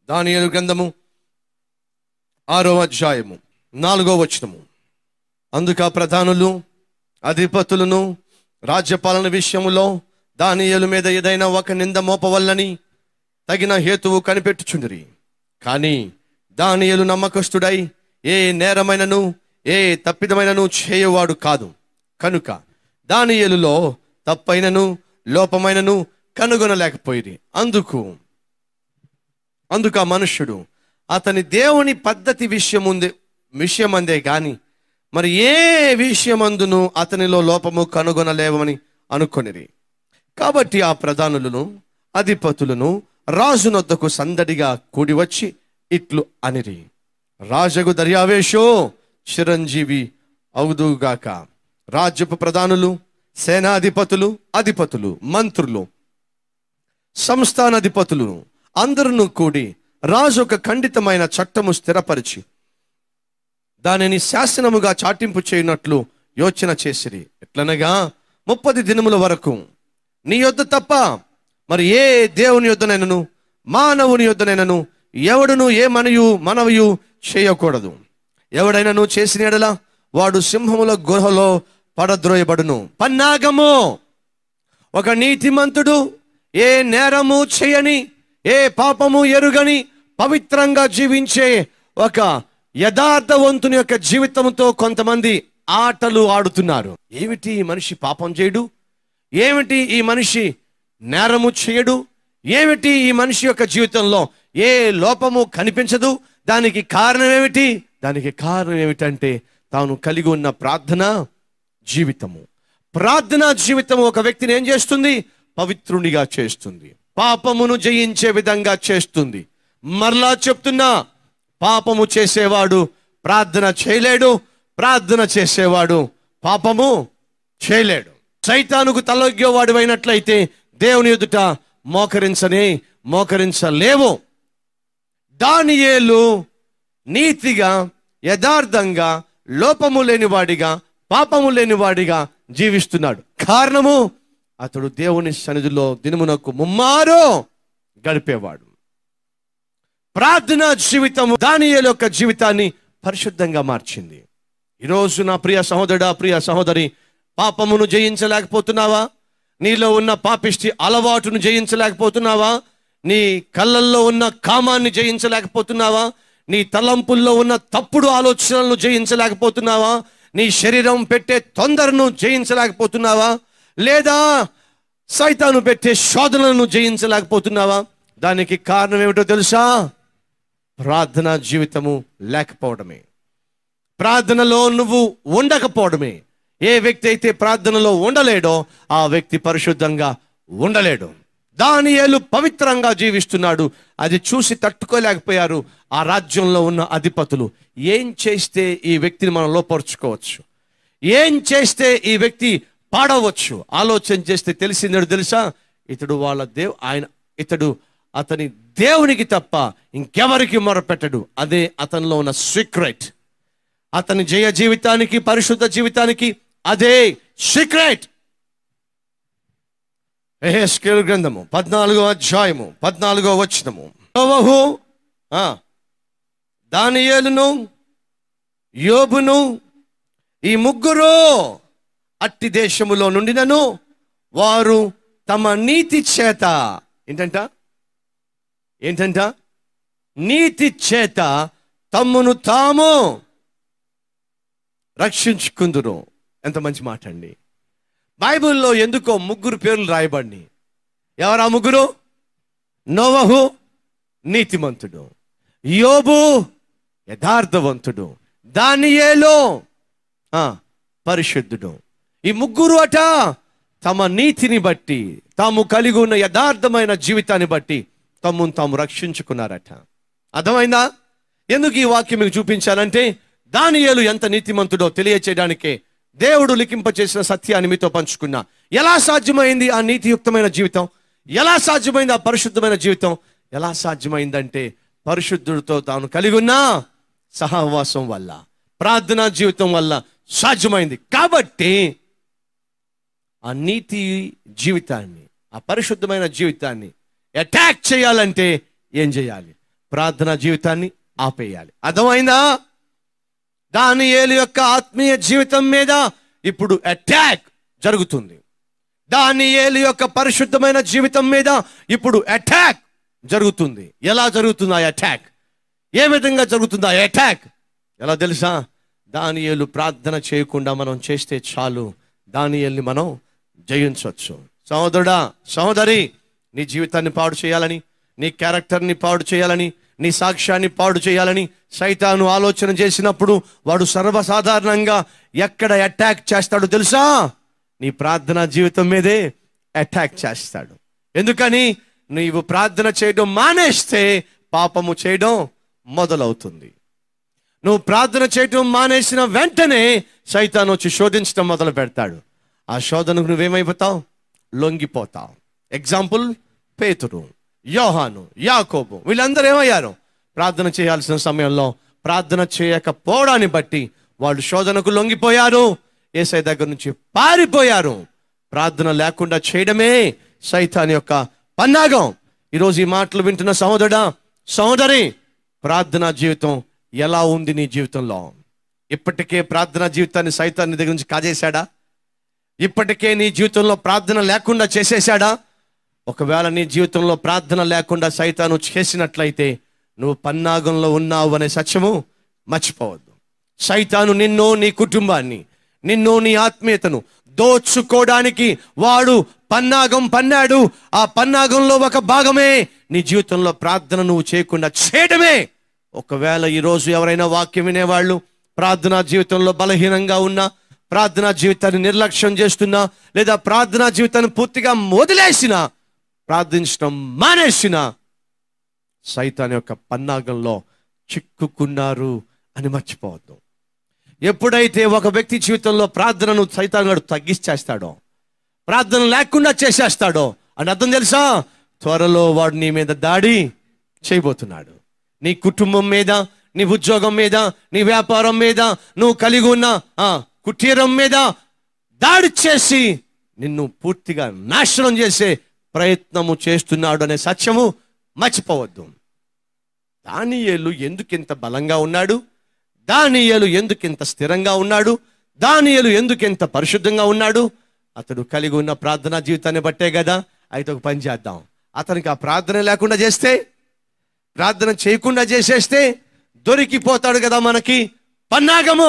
దానియేలు గ్రంథము ఆరో అధ్యాయము నాలుగో వచనము అందుక ప్రధానులు అధిపతులను రాజ్యపాలన విషయములో దానియేలు మీద ఏదైనా ఒక నింద మోపవల్లని తగిన హేతువు కనిపెట్టుచుండిరి కానీ దానియేలు నమ్మకస్తుడై ఏ నేరమైనను ఏ తప్పిదమైనను చేయవాడు కాదు కనుక దానియేలులో తప్పైనను లోపమైనను కనుగొనలేకపోయిరి అందుకు అందుకు ఆ మనుష్యుడు అతని దేవుని పద్ధతి విషయముందే విషయమందే గాని మరి ఏ విషయమందును అతనిలో లోపము కనుగొనలేవని అనుకొనిరి కాబట్టి ఆ ప్రధానులను అధిపతులను రాజునొద్దకు సందడిగా కూడి వచ్చి ఇట్లు అనిరి రాజగు దర్యావేశో చిరంజీవి అవుదుగాక రాజ్యపు ప్రధానులు సేనాధిపతులు అధిపతులు మంత్రులు సంస్థానాధిపతులు అందరూ కూడి రాజు ఒక ఖండితమైన చట్టము స్థిరపరిచి దానిని శాసనముగా చాటింపు చేయనట్లు యోచన చేసిరి ఎట్లనగా ముప్పది దినముల వరకు నీ యొద్ద తప్ప మరి ఏ దేవుని యొద్దనైనను మానవుని యొద్దనైనను ఎవడును ఏ మనయు మనవయు చేయకూడదు ఎవడైనను చేసిన ఎడల వాడు సింహముల గుహలో పడద్రోయబడును పన్నాగము ఒక నీతిమంతుడు ఏ నేరము చేయని ఏ పాపము ఎరుగని పవిత్రంగా జీవించే ఒక యథార్థవంతుని యొక్క జీవితంతో కొంతమంది ఆటలు ఆడుతున్నారు ఏమిటి ఈ మనిషి పాపం చేయడు ఏమిటి ఈ మనిషి నేరము చేయడు ఏమిటి ఈ మనిషి యొక్క జీవితంలో ఏ లోపము కనిపించదు దానికి కారణం ఏమిటి దానికి కారణం ఏమిటంటే తాను కలిగి ఉన్న ప్రార్థన జీవితము ప్రార్థనా జీవితం ఒక వ్యక్తిని ఏం చేస్తుంది పవిత్రునిగా చేస్తుంది పాపమును జయించే విధంగా చేస్తుంది మరలా చెప్తున్నా పాపము చేసేవాడు ప్రార్థన చేయలేడు ప్రార్థన చేసేవాడు పాపము చేయలేడు సైతానుకు తలొగ్గేవాడు అయినట్లయితే దేవుని ఎదుట మోకరించని మోకరించలేవు దానియేలు నీతిగా యథార్థంగా లోపము లేనివాడిగా పాపము లేనివాడిగా జీవిస్తున్నాడు కారణము అతడు దేవుని సన్నిధిలో దినమునకు ముమ్మారో గడిపేవాడు ప్రార్థనా జీవితము దానియేలు యొక్క జీవితాన్ని పరిశుద్ధంగా మార్చింది ఈరోజు నా ప్రియ సహోదరుడా ప్రియ సహోదరి పాపమును జయించలేకపోతున్నావా నీలో ఉన్న పాపిష్టి అలవాటును జయించలేకపోతున్నావా నీ కళ్ళల్లో ఉన్న కామాన్ని జయించలేకపోతున్నావా నీ తలంపుల్లో ఉన్న తప్పుడు ఆలోచనలను జయించలేకపోతున్నావా నీ శరీరం పెట్టే తొందరను జయించలేకపోతున్నావా లేదా సైతాను పెట్టే శోధనలను జయించలేకపోతున్నావా దానికి కారణం ఏమిటో తెలుసా ప్రార్థనా జీవితము లేకపోవడమే ప్రార్థనలో నువ్వు ఉండకపోవడమే ఏ వ్యక్తి అయితే ప్రార్థనలో ఉండలేడో ఆ వ్యక్తి పరిశుద్ధంగా ఉండలేడు దానియేలు పవిత్రంగా జీవిస్తున్నాడు అది చూసి తట్టుకోలేకపోయారు ఆ రాజ్యంలో ఉన్న అధిపతులు ఏం చేస్తే ఈ వ్యక్తిని మనం లోపరుచుకోవచ్చు ఏం చేస్తే ఈ వ్యక్తి పాడవచ్చు ఆలోచన చేస్తే తెలిసిందేడు తెలుసా ఇతడు వాళ్ళ దేవ్ ఆయన ఇతడు అతని దేవునికి తప్ప ఇంకెవరికి మొరపెట్టడు అదే అతనిలో ఉన్న సీక్రెట్ అతని జయ జీవితానికి పరిశుద్ధ జీవితానికి అదే సీక్రెట్ ఎహెస్కేలు గ్రంథము పద్నాలుగో అధ్యాయము పద్నాలుగో వచనము నోవహు, ఆ, దానియేలును యోబును ఈ ముగ్గురు అట్టి దేశములో నుండినను వారు తమ నీతి చేత ఏంటంట ఏంటంట నీతి చేత తమ్మును తాము రక్షించుకుందురు ఎంత మంచి మాట అండి బైబిల్లో ఎందుకో ముగ్గురు పేర్లు రాయబడి ఎవరా ముగ్గురు నోవహు నీతిమంతుడు యోబు యథార్థవంతుడు దానియేలో ఆ, పరిశుద్ధుడు ఈ ముగ్గురు అట తమ నీతిని బట్టి తాము కలిగి ఉన్న యథార్థమైన జీవితాన్ని బట్టి తమ్మును తాము రక్షించుకున్నారట అర్థమైందా ఎందుకు ఈ వాక్యం మీకు చూపించాలంటే దానియేలు ఎంత నీతిమంతుడో తెలియచేయడానికే దేవుడు లిఖింపచేసిన సత్యాన్ని మీతో పంచుకున్నా ఎలా సాధ్యమైంది ఆ నీతియుక్తమైన జీవితం ఎలా సాధ్యమైంది ఆ పరిశుద్ధమైన జీవితం ఎలా సాధ్యమైందంటే పరిశుద్ధుడితో తాను కలిగి ఉన్న సహవాసం వల్ల ప్రార్థనా జీవితం వల్ల సాధ్యమైంది కాబట్టి ఆ నీతి జీవితాన్ని ఆ పరిశుద్ధమైన జీవితాన్ని అటాక్ చేయాలంటే ఏం చేయాలి ప్రార్థనా జీవితాన్ని ఆపేయాలి అర్థమైందా దానియేలు యొక్క ఆత్మీయ జీవితం మీద ఇప్పుడు అటాక్ జరుగుతుంది దానియేలు యొక్క పరిశుద్ధమైన జీవితం మీద ఇప్పుడు అటాక్ జరుగుతుంది ఎలా జరుగుతుంది ఆ అటాక్ ఏ విధంగా జరుగుతుంది ఆ అటాక్ ఎలా తెలుసా దానియేలు ప్రార్థన చేయకుండా మనం చేస్తే చాలు దానియేల్ని మనం జయించవచ్చు సహోదరుడా సహోదరి నీ జీవితాన్ని పాడు చేయాలని నీ క్యారెక్టర్ని పాడు చేయాలని నీ సాక్ష్యాన్ని పాడు చేయాలని సైతాను ఆలోచన చేసినప్పుడు వాడు సర్వసాధారణంగా ఎక్కడ అటాక్ చేస్తాడో తెలుసా నీ ప్రార్థనా జీవితం మీదే అటాక్ చేస్తాడు ఎందుకని నీవు ప్రార్థన చేయడం మానేస్తే పాపము చేయడం మొదలవుతుంది నువ్వు ప్రార్థన చేయటం మానేసిన వెంటనే సైతాన్ వచ్చి శోధించడం మొదలు పెడతాడు ఆ శోధనకు నువ్వేమైపోతావు లొంగిపోతావు ఎగ్జాంపుల్ పేతురు యోహాను యాకోబు వీళ్ళందరూ ఏమయ్యారు ప్రార్థన చేయాల్సిన సమయంలో ప్రార్థన చేయకపోవడాన్ని బట్టి వాళ్ళు శోధనకు లొంగిపోయారు ఏసై దగ్గర నుంచి పారిపోయారు ప్రార్థన లేకుండా చేయడమే సైతాన్ యొక్క పన్నాగం ఈరోజు ఈ మాటలు వింటున్న సహోదరుడా సహోదరి ప్రార్థనా జీవితం ఎలా ఉంది నీ జీవితంలో ఇప్పటికే ప్రార్థనా జీవితాన్ని సైతాన్ని దగ్గర నుంచి కాజేశాడా ఇప్పటికే నీ జీవితంలో ప్రార్థన లేకుండా చేసేశాడా ఒకవేళ నీ జీవితంలో ప్రార్థన లేకుండా సైతాను చేసినట్లయితే నువ్వు పన్నాగంలో ఉన్నావు అనే సత్యము మర్చిపోవద్దు సైతాను నిన్ను నీ కుటుంబాన్ని నిన్ను నీ ఆత్మీయతను దోచుకోవడానికి వాడు పన్నాగం పన్నాడు ఆ పన్నాగంలో ఒక భాగమే నీ జీవితంలో ప్రార్థన నువ్వు చేయకుండా చేయడమే ఒకవేళ ఈరోజు ఎవరైనా వాక్యం వినేవాళ్ళు ప్రార్థనా జీవితంలో బలహీనంగా ఉన్నా ప్రార్థనా జీవితాన్ని నిర్లక్ష్యం చేస్తున్నా లేదా ప్రార్థనా జీవితాన్ని పూర్తిగా వదిలేసిన ప్రార్థించడం మానేసిన సైతాన్ యొక్క పన్నాగంలో చిక్కుకున్నారు అని మర్చిపోవద్దు ఎప్పుడైతే ఒక వ్యక్తి జీవితంలో ప్రార్థనను సైతాన్ గడు తగ్గిచ్చేస్తాడో ప్రార్థన లేకుండా చేసేస్తాడో అని అర్థం తెలుసా త్వరలో వాడు నీ మీద దాడి చేయబోతున్నాడు నీ కుటుంబం మీద నీ ఉద్యోగం మీద నీ వ్యాపారం మీద నువ్వు కలిగి ఉన్న ఆ కుటీరం మీద దాడి చేసి నిన్ను పూర్తిగా నాశనం చేసే ప్రయత్నము చేస్తున్నాడు అనే సత్యము మర్చిపోవద్దు దానియేలు ఎందుకింత బలంగా ఉన్నాడు దానియేలు ఎందుకింత స్థిరంగా ఉన్నాడు దానియేలు ఎందుకింత పరిశుద్ధంగా ఉన్నాడు అతడు కలిగి ఉన్న ప్రార్థనా జీవితాన్ని బట్టే కదా అయితే ఒక పని చేద్దాం అతనికి ఆ ప్రార్థన లేకుండా చేస్తే ప్రార్థన చేయకుండా చేసేస్తే దొరికిపోతాడు కదా మనకి పన్నాగము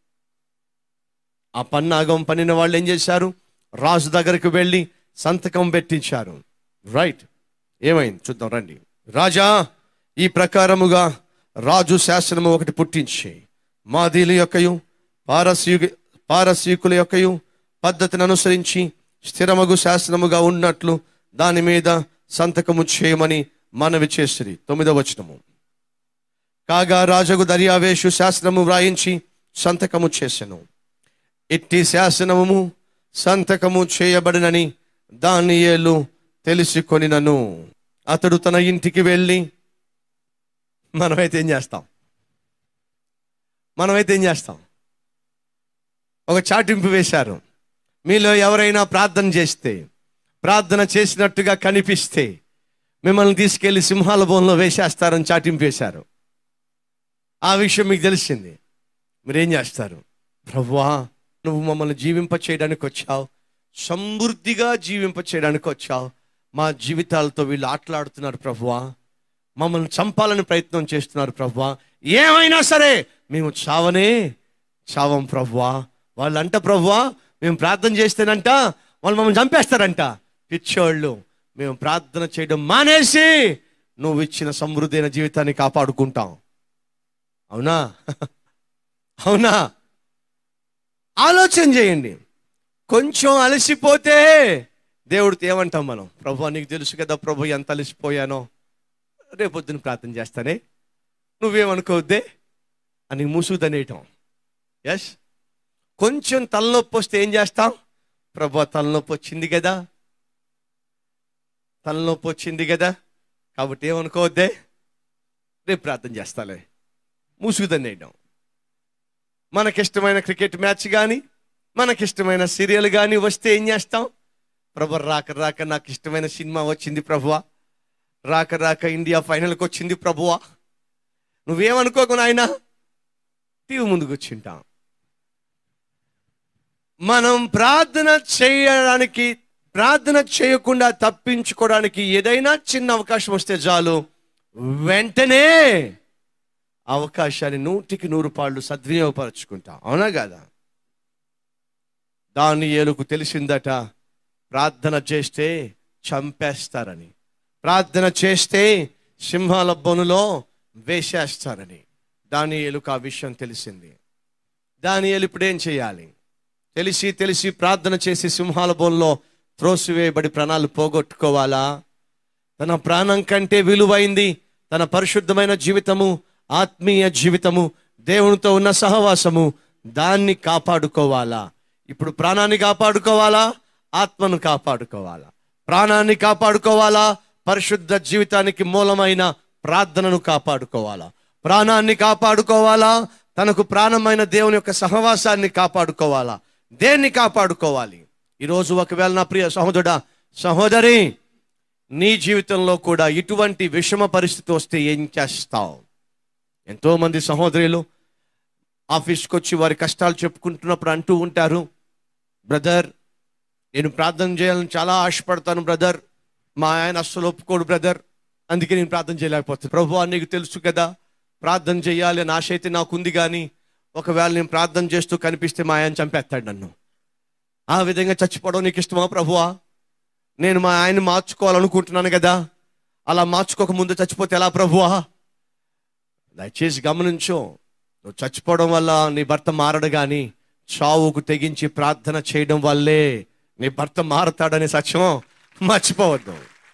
ఆ పన్నాగం పనిన వాళ్ళు ఏం చేశారు రాజు దగ్గరికి వెళ్ళి సంతకం పెట్టించారు రైట్ ఏమైంది చూద్దాం రండి రాజా ఈ ప్రకారముగా రాజు శాసనము ఒకటి పుట్టించి మాదీల యొక్కయు పారసీయు పారసీకుల యొక్కయు పద్ధతిని అనుసరించి స్థిరమగు శాసనముగా ఉన్నట్లు దాని మీద సంతకము చేయమని మనవి చేసిరి తొమ్మిదవ వచనము కాగా రాజగు దర్యావేషు శాసనము వ్రాయించి సంతకము చేసెను ఇట్టి శాసనము సంతకము చేయబడినని దానియేలు తెలిసి కొనినను అతడు తన ఇంటికి వెళ్ళి మనమైతే ఏం చేస్తాం మనమైతే ఏం చేస్తాం ఒక చాటింపు వేశారు మీలో ఎవరైనా ప్రార్థన చేస్తే ప్రార్థన చేసినట్టుగా కనిపిస్తే మిమ్మల్ని తీసుకెళ్లి సింహాల బోన్లో వేసేస్తారని చాటింపు వేశారు ఆ విషయం మీకు తెలిసింది మీరేం చేస్తారు ప్రవ్వా నువ్వు మమ్మల్ని జీవింప చేయడానికి వచ్చావు సమృద్ధిగా జీవింప చేయడానికి వచ్చావు మా జీవితాలతో వీళ్ళు ఆటలాడుతున్నారు ప్రభువా మమ్మల్ని చంపాలని ప్రయత్నం చేస్తున్నారు ప్రభువా ఏమైనా సరే మేము చావనే చావం ప్రభువా వాళ్ళంట ప్రభువా మేము ప్రార్థన చేస్తేనంట వాళ్ళు మమ్మల్ని చంపేస్తారంట పిచ్చోళ్ళు మేము ప్రార్థన చేయడం మానేసి నువ్వు ఇచ్చిన సమృద్ధైన జీవితాన్ని కాపాడుకుంటాం అవునా అవునా ఆలోచన చేయండి కొంచెం అలసిపోతే దేవుడితో ఏమంటాం మనం ప్రభు నీకు తెలుసు కదా ప్రభు ఎంత అలసిపోయానో రేపొద్దున ప్రార్థన చేస్తానే నువ్వేమనుకోవద్దే అని ముసుగుదనేయటం ఎస్ కొంచెం తలనొప్పి వస్తే ఏం చేస్తాం ప్రభు తలనొప్పి వచ్చింది కదా తలనొప్పి వచ్చింది కదా కాబట్టి ఏమనుకోవద్దే రేపు ప్రార్థన చేస్తాలే ముసుగుదనేయడం మనకిష్టమైన క్రికెట్ మ్యాచ్ కానీ మనకిష్టమైన సీరియల్ కానీ వస్తే ఏం చేస్తాం ప్రభు రాక రాక నాకు ఇష్టమైన సినిమా వచ్చింది ప్రభువా రాక రాక ఇండియా ఫైనల్కి వచ్చింది ప్రభువా నువ్వేమనుకోకు నాయన టీవీ ముందుకు వచ్చింటాం మనం ప్రార్థన చేయడానికి ప్రార్థన చేయకుండా తప్పించుకోవడానికి ఏదైనా చిన్న అవకాశం వస్తే చాలు వెంటనే అవకాశాన్ని నూటికి నూరు పాళ్ళు సద్వినియోగపరచుకుంటాం అవునా కదా దాని ఏలుకు తెలిసిందట ప్రార్థన చేస్తే చంపేస్తారని ప్రార్థన చేస్తే సింహాల బొనులో వేసేస్తారని దాని ఏలుకు ఆ విషయం తెలిసింది దాని ఏలు ఇప్పుడు ఏం చేయాలి తెలిసి తెలిసి ప్రార్థన చేసి సింహాల బోన్లో త్రోసివేయబడి ప్రాణాలు పోగొట్టుకోవాలా తన ప్రాణం కంటే విలువైంది తన పరిశుద్ధమైన జీవితము ఆత్మీయ జీవితము దేవునితో ఉన్న సహవాసము దాన్ని కాపాడుకోవాలా ఇప్పుడు ప్రాణాన్ని కాపాడుకోవాలా ఆత్మను కాపాడుకోవాలా ప్రాణాన్ని కాపాడుకోవాలా పరిశుద్ధ జీవితానికి మూలమైన ప్రార్థనను కాపాడుకోవాలా ప్రాణాన్ని కాపాడుకోవాలా తనకు ప్రాణమైన దేవుని యొక్క సహవాసాన్ని కాపాడుకోవాలా దేన్ని కాపాడుకోవాలి ఈరోజు ఒకవేళ నా ప్రియ సహోదరుడా సహోదరి నీ జీవితంలో కూడా ఇటువంటి విషమ పరిస్థితి వస్తే ఏం చేస్తావు ఎంతో మంది సహోదరులు ఆఫీస్కి వచ్చి వారి కష్టాలు చెప్పుకుంటున్నప్పుడు అంటూ ఉంటారు బ్రదర్ నేను ప్రార్థన చేయాలని చాలా ఆశపడతాను బ్రదర్ మా ఆయన అస్సలు ఒప్పుకోడు బ్రదర్ అందుకే నేను ప్రార్థన చేయలేకపోతాను ప్రభు నీకు తెలుసు కదా ప్రార్థన చేయాలి అని ఆశ అయితే నాకుంది కానీ ఒకవేళ నేను ప్రార్థన చేస్తూ కనిపిస్తే మా ఆయన చంపేస్తాడు నన్ను ఆ విధంగా చచ్చిపోవడం నీకు ఇష్టమా ప్రభువా నేను మా ఆయన్ని మార్చుకోవాలనుకుంటున్నాను కదా అలా మార్చుకోక ముందు చచ్చిపోతే ఎలా ప్రభువా దయచేసి గమనించు నువ్వు చచ్చిపోవడం వల్ల నీ భర్త మారడు కానీ చావుకు తెగించి ప్రార్థన చేయడం వల్లే నీ భర్త మారతాడనే సత్యం మర్చిపోవద్దు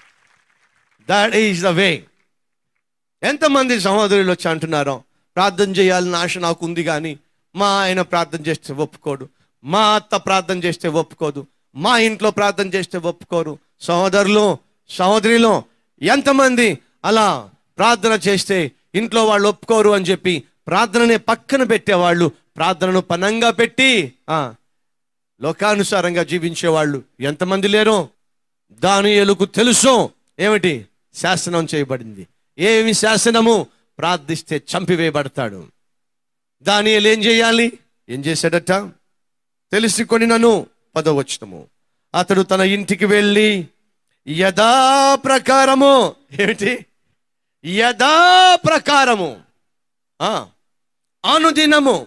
దట్ ఈస్ ద వే ఎంతమంది సహోదరులు వచ్చి అంటున్నారో ప్రార్థన చేయాలని ఆశ నాకు ఉంది కానీ మా ఆయన ప్రార్థన చేస్తే ఒప్పుకోడు మా అత్త ప్రార్థన చేస్తే ఒప్పుకోదు మా ఇంట్లో ప్రార్థన చేస్తే ఒప్పుకోరు సహోదరులు సహోదరిలో ఎంతమంది అలా ప్రార్థన చేస్తే ఇంట్లో వాళ్ళు ఒప్పుకోరు అని చెప్పి ప్రార్థననే పక్కన పెట్టేవాళ్ళు ప్రార్థనను పనంగా పెట్టి ఆ లోకానుసారంగా జీవించేవాళ్ళు ఎంతమంది లేరు దాని ఎలుకు తెలుసు ఏమిటి శాసనం చేయబడింది ఏమి శాసనము ప్రార్థిస్తే చంపివేయబడతాడు దానియేలు ఏం చేయాలి ఏం చేశాడట తెలిసి కొని నన్ను పదవచ్చుతము అతడు తన ఇంటికి వెళ్ళి యథా ప్రకారము ఏమిటి యథా ప్రకారము ఆ, అనుదినము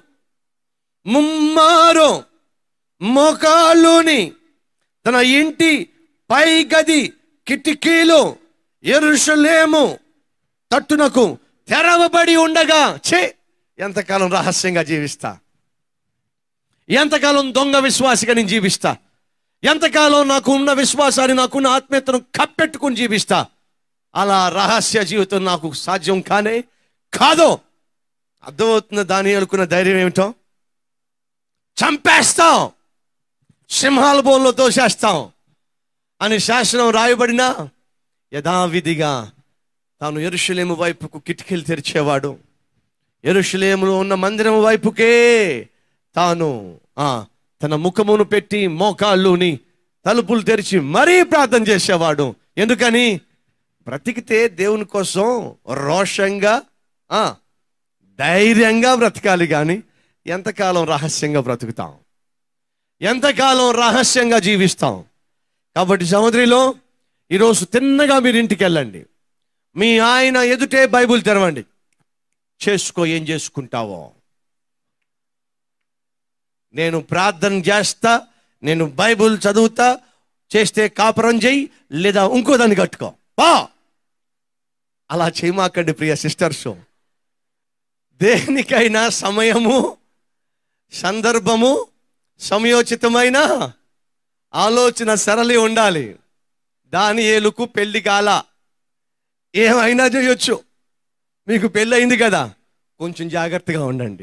ముమ్మారు మోకాళ్ళుని తన ఇంటి పై గది కిటికీలు ఎరుషలేము తట్టునకు తెరవబడి ఉండగా ఛే ఎంతకాలం రహస్యంగా జీవిస్తా ఎంతకాలం దొంగ విశ్వాసిగా నేను జీవిస్తా ఎంతకాలం నాకు ఉన్న విశ్వాసాన్ని నాకున్న ఆత్మీయతను కప్పెట్టుకుని జీవిస్తా అలా రహస్య జీవితం నాకు సాధ్యం కానే కాదు అర్థమవుతున్న దాని అనుకున్న ధైర్యం ఏమిటో చంపేస్తాం సింహాల బోన్లో తోసేస్తాం అని శాసనం రాయబడిన యథావిధిగా తాను ఎరుషలేము వైపుకు కిటికీలు తెరిచేవాడు ఎరుషలేములో ఉన్న మందిరం వైపుకే తాను ఆ తన ముఖమును పెట్టి మోకాళ్ళుని తలుపులు తెరిచి మరీ ప్రార్థన చేసేవాడు ఎందుకని బ్రతికితే దేవుని కోసం రోషంగా ఆ ధైర్యంగా బ్రతకాలి కానీ ఎంతకాలం రహస్యంగా బ్రతుకుతాం ఎంతకాలం రహస్యంగా జీవిస్తాం కాబట్టి సముద్రిలో ఈరోజు తిన్నగా మీరు ఇంటికి వెళ్ళండి మీ ఆయన ఎదుటే బైబుల్ తెరవండి చేసుకో ఏం చేసుకుంటావో నేను ప్రార్థన చేస్తా నేను బైబుల్ చదువుతా చేస్తే కాపురం చేయి లేదా ఇంకో దాన్ని కట్టుకో పా అలా చేయమాకండి ప్రియ సిస్టర్స్ దేనికైనా సమయము సందర్భము సమయోచితమైన ఆలోచన సరళి ఉండాలి దాని ఏలుకు పెళ్లి కాల ఏమైనా చేయొచ్చు మీకు పెళ్ళి అయింది కదా కొంచెం జాగ్రత్తగా ఉండండి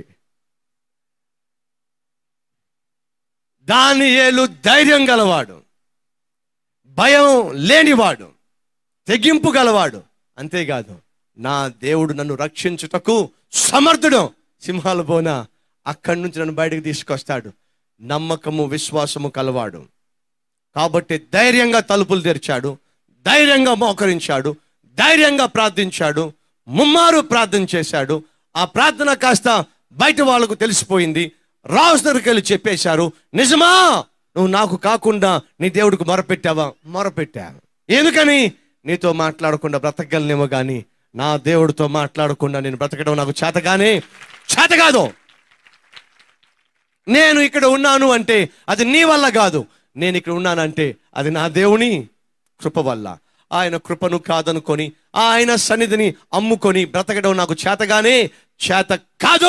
దాని ఏలు ధైర్యం గలవాడు భయం లేనివాడు తెగింపు గలవాడు అంతేకాదు నా దేవుడు నన్ను రక్షించుటకు సమర్థుడు సింహాల బోన అక్కడి నుంచి నన్ను బయటకు తీసుకొస్తాడు నమ్మకము విశ్వాసము కలవాడు కాబట్టి ధైర్యంగా తలుపులు తెరిచాడు ధైర్యంగా మోకరించాడు ధైర్యంగా ప్రార్థించాడు ముమ్మారు ప్రార్థన చేశాడు ఆ ప్రార్థన కాస్త బయట వాళ్ళకు తెలిసిపోయింది రాజు దగ్గరికి వెళ్ళి చెప్పేశారు నిజమా నువ్వు నాకు కాకుండా నీ దేవుడికి మొరపెట్టావా మొరపెట్టా ఎందుకని నీతో మాట్లాడకుండా బ్రతకగలనేమో కానీ నా దేవుడితో మాట్లాడకుండా నేను బ్రతకడం నాకు చేత కానీ చేత కాదు నేను ఇక్కడ ఉన్నాను అంటే అది నీ వల్ల కాదు నేను ఇక్కడ ఉన్నానంటే అది నా దేవుని కృప వల్ల ఆయన కృపను కాదనుకొని ఆయన సన్నిధిని అమ్ముకొని బ్రతకడం నాకు చేతగానే చేత కాదు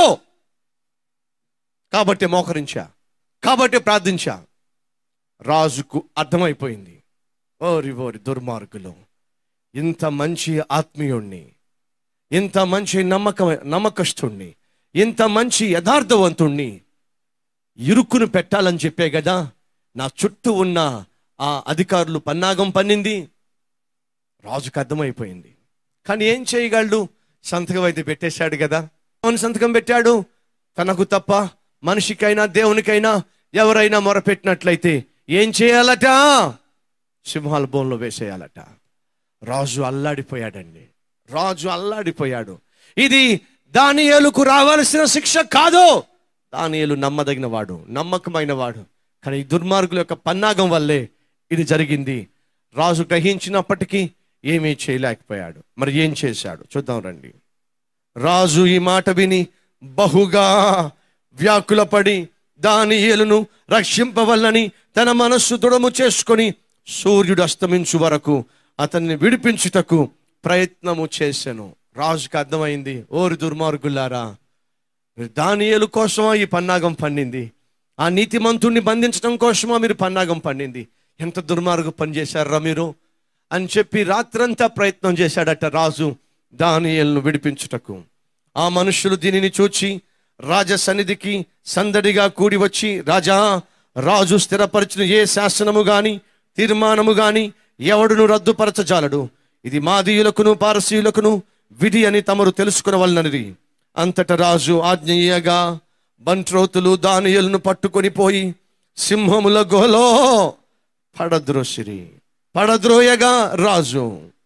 కాబట్టి మోకరించా కాబట్టి ప్రార్థించా రాజుకు అర్థమైపోయింది ఓరి ఓరి దుర్మార్గులు ఇంత మంచి ఆత్మీయుణ్ణి ఇంత మంచి నమ్మక నమ్మకస్తుణ్ణి ఇంత మంచి యథార్థవంతుణ్ణి ఇరుక్కును పెట్టాలని చెప్పే కదా నా చుట్టూ ఉన్న ఆ అధికారులు పన్నాగం పన్నింది రాజుకు అర్థమైపోయింది కానీ ఏం చేయగలడు సంతకం అయితే పెట్టేశాడు కదా అవును సంతకం పెట్టాడు తనకు తప్ప మనిషికైనా దేవునికైనా ఎవరైనా మొరపెట్టినట్లయితే ఏం చేయాలట సింహాల బోన్లో వేసేయాలట రాజు అల్లాడిపోయాడండి రాజు అల్లాడిపోయాడు ఇది దానియేలుకు రావాల్సిన శిక్ష కాదు దానియేలు నమ్మదగిన వాడు నమ్మకమైన వాడు కానీ ఈ దుర్మార్గుల యొక్క పన్నాగం వల్లే ఇది జరిగింది రాజు గ్రహించినప్పటికీ ఏమీ చేయలేకపోయాడు మరి ఏం చేశాడు చూద్దాం రండి రాజు ఈ మాట విని బహుగా వ్యాకులపడి దాని ఏలును రక్షింపవల్లని తన మనస్సు దృఢము చేసుకొని సూర్యుడు అస్తమించు వరకు అతన్ని విడిపించుటకు ప్రయత్నము చేశాను రాజుకు అర్థమైంది ఓరి దుర్మార్గులారా దానియేలు కోసమా ఈ పన్నాగం పండింది ఆ నీతిమంతుణ్ణి బంధించడం కోసమా మీరు పన్నాగం పండింది ఎంత దుర్మార్గం పని చేశారా మీరు అని చెప్పి రాత్రంతా ప్రయత్నం చేశాడట రాజు దానియేలును విడిపించుటకు ఆ మనుషులు దీనిని చూచి రాజ సన్నిధికి సందడిగా కూడి వచ్చి రాజా రాజు స్థిరపరిచిన ఏ శాసనము గాని తీర్మానము గాని ఎవడును రద్దుపరచజాలడు ఇది మాదీయులకును పారసీయులకును విధి అని తమరు తెలుసుకునవలనది అంతట రాజు ఆజ్ఞేయగా బంట్రోతులు దానియలను పట్టుకొని పోయి సింహముల గోలో పడద్రోసిరి పడద్రోయగా రాజు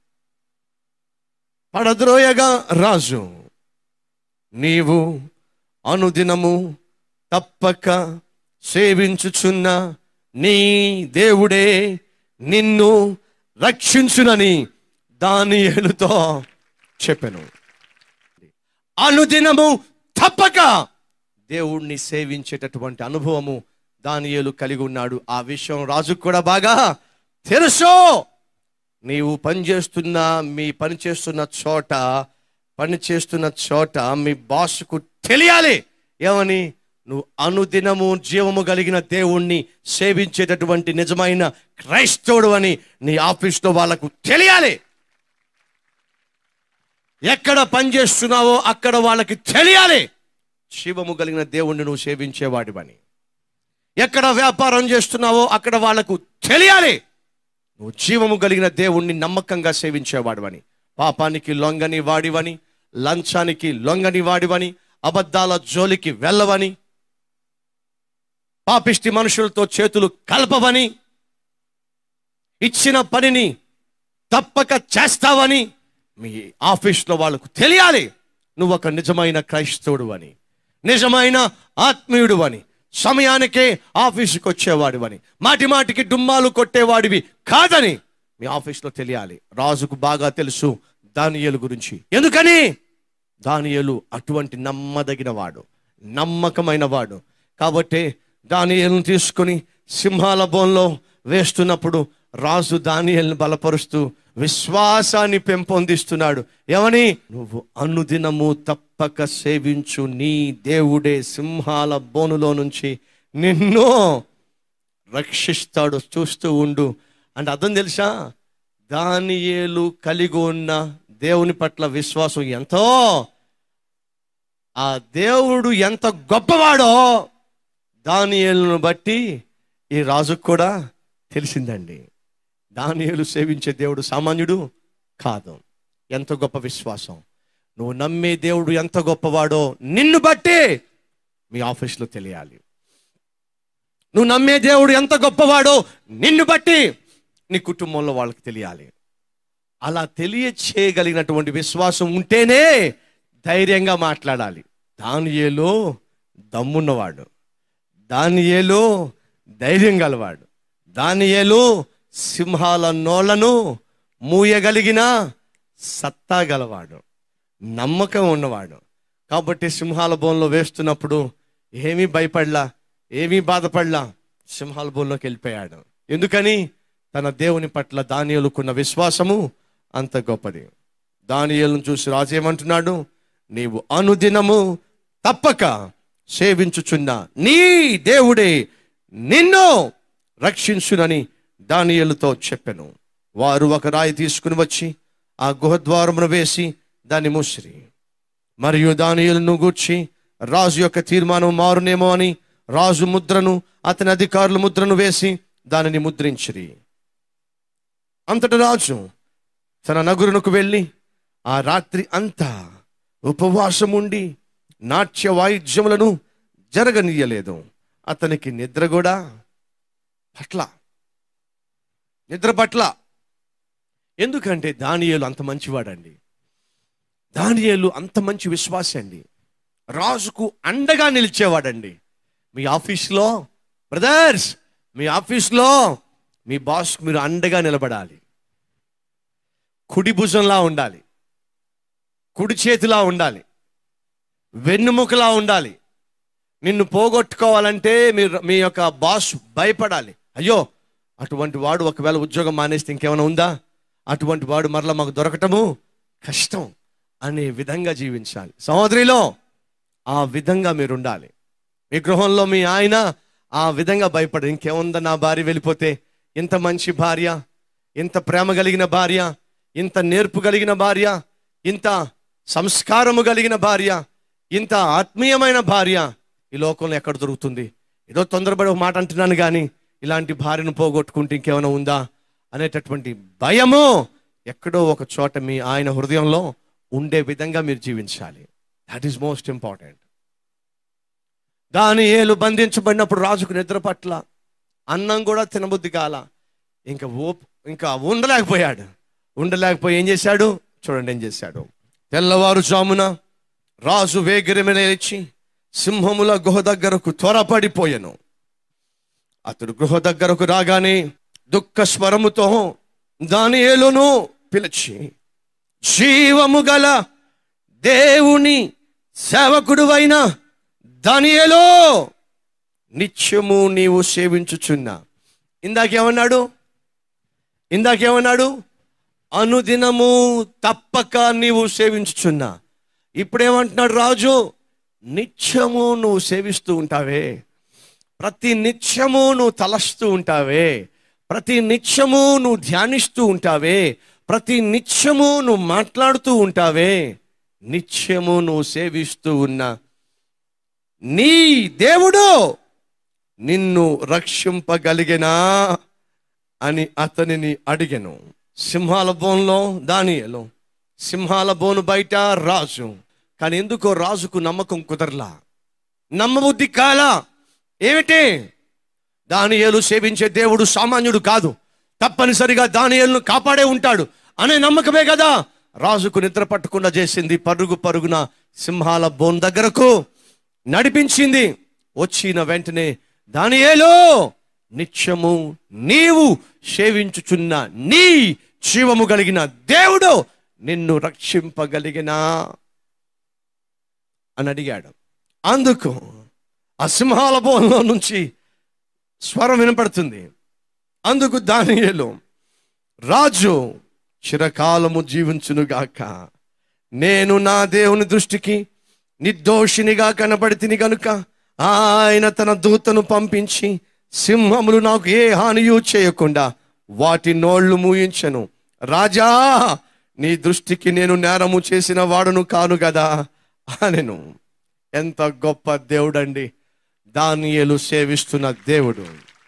పడద్రోయగా రాజు నీవు అనుదినము తప్పక సేవించుచున్న నీ దేవుడే నిన్ను రక్షించునని దానియేలుతో చెప్పెను అనుదినము తప్పక దేవుణ్ణి సేవించేటటువంటి అనుభవము దానియేలు కలిగి ఉన్నాడు ఆ విషయం రాజుకు కూడా బాగా తెలుసు నీవు పనిచేస్తున్న మీ పని చేస్తున్న చోట పని చేస్తున్న చోట మీ బాస్కు తెలియాలి ఏమని నువ్వు అనుదినము జీవము కలిగిన దేవుణ్ణి సేవించేటటువంటి నిజమైన క్రైస్తవుడు అని నీ ఆఫీస్లో వాళ్ళకు తెలియాలి ఎక్కడ పని చేస్తున్నావో అక్కడ వాళ్ళకి తెలియాలి శివము కలిగిన దేవుణ్ణి నువ్వు సేవించేవాడివని ఎక్కడ వ్యాపారం చేస్తున్నావో అక్కడ వాళ్ళకు తెలియాలి నువ్వు జీవము కలిగిన దేవుణ్ణి నమ్మకంగా సేవించేవాడివని పాపానికి లొంగని వాడివని లంచానికి లొంగని వాడివని అబద్ధాల జోలికి వెళ్ళవని పాపిష్టి మనుషులతో చేతులు కలపవని ఇచ్చిన పనిని తప్పక చేస్తావని మీ ఆఫీస్లో వాళ్ళకు తెలియాలి నువ్వు ఒక నిజమైన క్రైస్తవుడు అని నిజమైన ఆత్మీయుడు అని సమయానికే ఆఫీసుకి వచ్చేవాడివని మాటి మాటికి డుమ్మాలు కొట్టేవాడివి కాదని మీ ఆఫీస్లో తెలియాలి రాజుకు బాగా తెలుసు దానియేలు గురించి ఎందుకని దానియేలు అటువంటి నమ్మదగిన వాడు నమ్మకమైన వాడు కాబట్టి దానియేలును తీసుకొని సింహాల బోన్లో వేస్తున్నప్పుడు రాజు దానియేలును బలపరుస్తూ విశ్వాసాన్ని పెంపొందిస్తున్నాడు ఏమని నువ్వు అనుదినము తప్పక సేవించు నీ దేవుడే సింహాల బోనులో నుంచి నిన్ను రక్షిస్తాడు చూస్తూ ఉండు అంటే అర్థం తెలుసా దానియేలు కలిగి ఉన్న దేవుని పట్ల విశ్వాసం ఎంతో ఆ దేవుడు ఎంత గొప్పవాడో దానియేలును బట్టి ఈ రాజుకు కూడా తెలిసిందండి దానియేలు సేవించే దేవుడు సామాన్యుడు కాదు ఎంత గొప్ప విశ్వాసం నువ్వు నమ్మే దేవుడు ఎంత గొప్పవాడో నిన్ను బట్టి మీ ఆఫీస్లో తెలియాలి నువ్వు నమ్మే దేవుడు ఎంత గొప్పవాడో నిన్ను బట్టి నీ కుటుంబంలో వాళ్ళకి తెలియాలి అలా తెలియచేయగలిగినటువంటి విశ్వాసం ఉంటేనే ధైర్యంగా మాట్లాడాలి దానియేలు దమ్మున్నవాడు దానియేలు ధైర్యం గలవాడు దానియేలు సింహాల నోళ్లను మూయగలిగిన సత్తా గలవాడు నమ్మకం ఉన్నవాడు కాబట్టి సింహాల బోన్లో వేస్తున్నప్పుడు ఏమీ భయపడలా ఏమీ బాధపడలా సింహాల బోన్లోకి వెళ్ళిపోయాడు ఎందుకని తన దేవుని పట్ల దానియలుకున్న విశ్వాసము అంత గొప్పది దానియేలును చూసి రాజు ఏమంటున్నాడు నీవు అనుదినము తప్పక సేవించుచున్న నీ దేవుడే నిన్ను రక్షించునని దానియేలుతో చెప్పెను వారు ఒక రాయి తీసుకుని వచ్చి ఆ గుహద్వారమును వేసి దాన్ని మూసిరి మరియు దానియేలును గూర్చి రాజు యొక్క తీర్మానం మారునేమో అని రాజు ముద్రను అతని అధికారుల ముద్రను వేసి దానిని ముద్రించిరి అంతట రాజు తన నగురునకు వెళ్ళి ఆ రాత్రి అంతా ఉపవాసం ఉండి నాట్య వాయిద్యములను జరగనీయలేదు అతనికి నిద్ర కూడా పట్ల నిద్ర పట్ల ఎందుకంటే దానియేలు అంత మంచివాడండి దానియేలు అంత మంచి విశ్వాసి అండి రాజుకు అండగా నిలిచేవాడండి మీ ఆఫీస్లో బ్రదర్స్ మీ ఆఫీస్లో మీ బాస్కు మీరు అండగా నిలబడాలి కుడి భుజంలా ఉండాలి కుడి చేతిలా ఉండాలి వెన్నుముకలా ఉండాలి నిన్ను పోగొట్టుకోవాలంటే మీరు మీ యొక్క బాస్ భయపడాలి అయ్యో అటువంటి వాడు ఒకవేళ ఉద్యోగం మానేస్తే ఇంకేమైనా ఉందా అటువంటి వాడు మరలా మాకు దొరకటము కష్టం అనే విధంగా జీవించాలి సహోదరిలో ఆ విధంగా మీరు ఉండాలి మీ గృహంలో మీ ఆయన ఆ విధంగా భయపడ ఇంకేముందా నా భార్య వెళ్ళిపోతే ఇంత మంచి భార్య ఇంత ప్రేమ కలిగిన భార్య ఇంత నేర్పు కలిగిన భార్య ఇంత సంస్కారము కలిగిన భార్య ఇంత ఆత్మీయమైన భార్య ఈ లోకంలో ఎక్కడ దొరుకుతుంది ఏదో తొందరపడి ఒక మాట అంటున్నాను కానీ ఇలాంటి భార్యను పోగొట్టుకుంటే ఇంకేమైనా ఉందా అనేటటువంటి భయము ఎక్కడో ఒక చోట మీ ఆయన హృదయంలో ఉండే విధంగా మీరు జీవించాలి దట్ ఈస్ మోస్ట్ ఇంపార్టెంట్ దాని ఏలు బంధించబడినప్పుడు రాజుకు నిద్ర పట్ల అన్నం కూడా తినబుద్ధి కాల ఇంకా ఓప్ ఇంకా ఉండలేకపోయాడు ఉండలేకపోయి ఏం చేశాడు చూడండి ఏం చేశాడు తెల్లవారుజామున రాజు వేగిరమి లేచి సింహముల గుహ దగ్గరకు త్వరపడిపోయాను అతడు గృహ దగ్గరకు రాగానే దుఃఖ స్వరముతో దానియేలును పిలిచి జీవము గల దేవుని సేవకుడువైన దానియేలో నిత్యము నీవు సేవించుచున్నా ఇందాకేమన్నాడు ఇందాకేమన్నాడు అనుదినము తప్పక నీవు సేవించుచున్నా ఇప్పుడేమంటున్నాడు రాజు నిత్యము నువ్వు సేవిస్తూ ఉంటావే ప్రతి నిత్యము నువ్వు తలస్తూ ఉంటావే ప్రతి నిత్యము నువ్వు ధ్యానిస్తూ ఉంటావే ప్రతి నిత్యము నువ్వు మాట్లాడుతూ ఉంటావే నిత్యము నువ్వు సేవిస్తూ ఉన్న నీ దేవుడు నిన్ను రక్షింపగలిగేనా అని అతనిని అడిగెను సింహాల బోన్లో దానియలు సింహాల బోను బయట రాజు కానీ ఎందుకో రాజుకు నమ్మకం కుదరలా నమ్మబుద్ధి కాలా ఏమిటి దానియేలు సేవించే దేవుడు సామాన్యుడు కాదు తప్పనిసరిగా దానియేలును కాపాడే ఉంటాడు అనే నమ్మకమే కదా రాజుకు నిద్ర పట్టకుండా చేసింది పరుగు పరుగున సింహాల బోన్ దగ్గరకు నడిపించింది వచ్చిన వెంటనే దానియేలు నిత్యము నీవు సేవించుచున్న నీ జీవము కలిగిన దేవుడు నిన్ను రక్షింపగలిగిన అని అడిగాడు అందుకు ఆ సింహాల బోన్లో నుంచి స్వరం వినపడుతుంది అందుకు దానియేలు రాజు చిరకాలము జీవించునుగాక నేను నా దేవుని దృష్టికి నిర్దోషినిగా కనబడితిని గనుక ఆయన తన దూతను పంపించి సింహములు నాకు ఏ హానియు చేయకుండా వాటి నోళ్లు మూయించను రాజా నీ దృష్టికి నేను నేరము చేసిన వాడును కాను కదా అనెను ఎంత గొప్ప దేవుడండి దానియేలు సేవిస్తున్న దేవుడు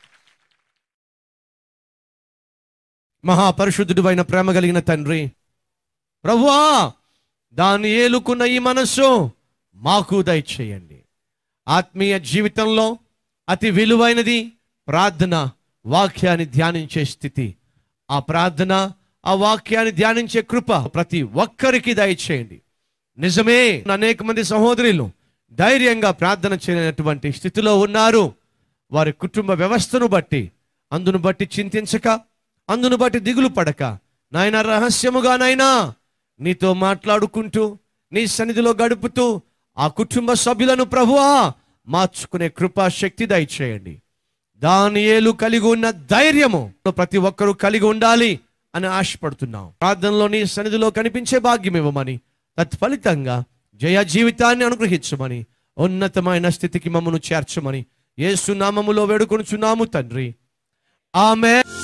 మహాపరిశుద్ధుడు అయిన ప్రేమ కలిగిన తండ్రి ప్రభువా దాని ఏలుకున్న ఈ మనస్సు మాకు దయచేయండి ఆత్మీయ జీవితంలో అతి విలువైనది ప్రార్థన వాక్యాన్ని ధ్యానించే స్థితి ఆ ప్రార్థన ఆ వాక్యాన్ని ధ్యానించే కృప ప్రతి ఒక్కరికి దయచేయండి నిజమే అనేక మంది సహోదరులు ధైర్యంగా ప్రార్థన చేయనటువంటి స్థితిలో ఉన్నారు వారి కుటుంబ వ్యవస్థను బట్టి అందును బట్టి చింతించక అందును బట్టి దిగులు పడక నాయన రహస్యముగా నాయనా నీతో మాట్లాడుకుంటూ నీ సన్నిధిలో గడుపుతూ ఆ కుటుంబ సభ్యులను ప్రభువా మార్చుకునే కృపా శక్తి దయచేయండి దానియేలు కలిగి ఉన్న ధైర్యము ప్రతి ఒక్కరూ కలిగి ఉండాలి అని ఆశపడుతున్నాం ప్రార్థనలో నీ సన్నిధిలో కనిపించే భాగ్యం ఇవ్వమని తత్ఫలితంగా జయ జీవితాన్ని అనుగ్రహించమని ఉన్నతమైన స్థితికి మమ్మను చేర్చమని యేసు నామములో వేడుకొనుచున్నాము తండ్రి ఆమె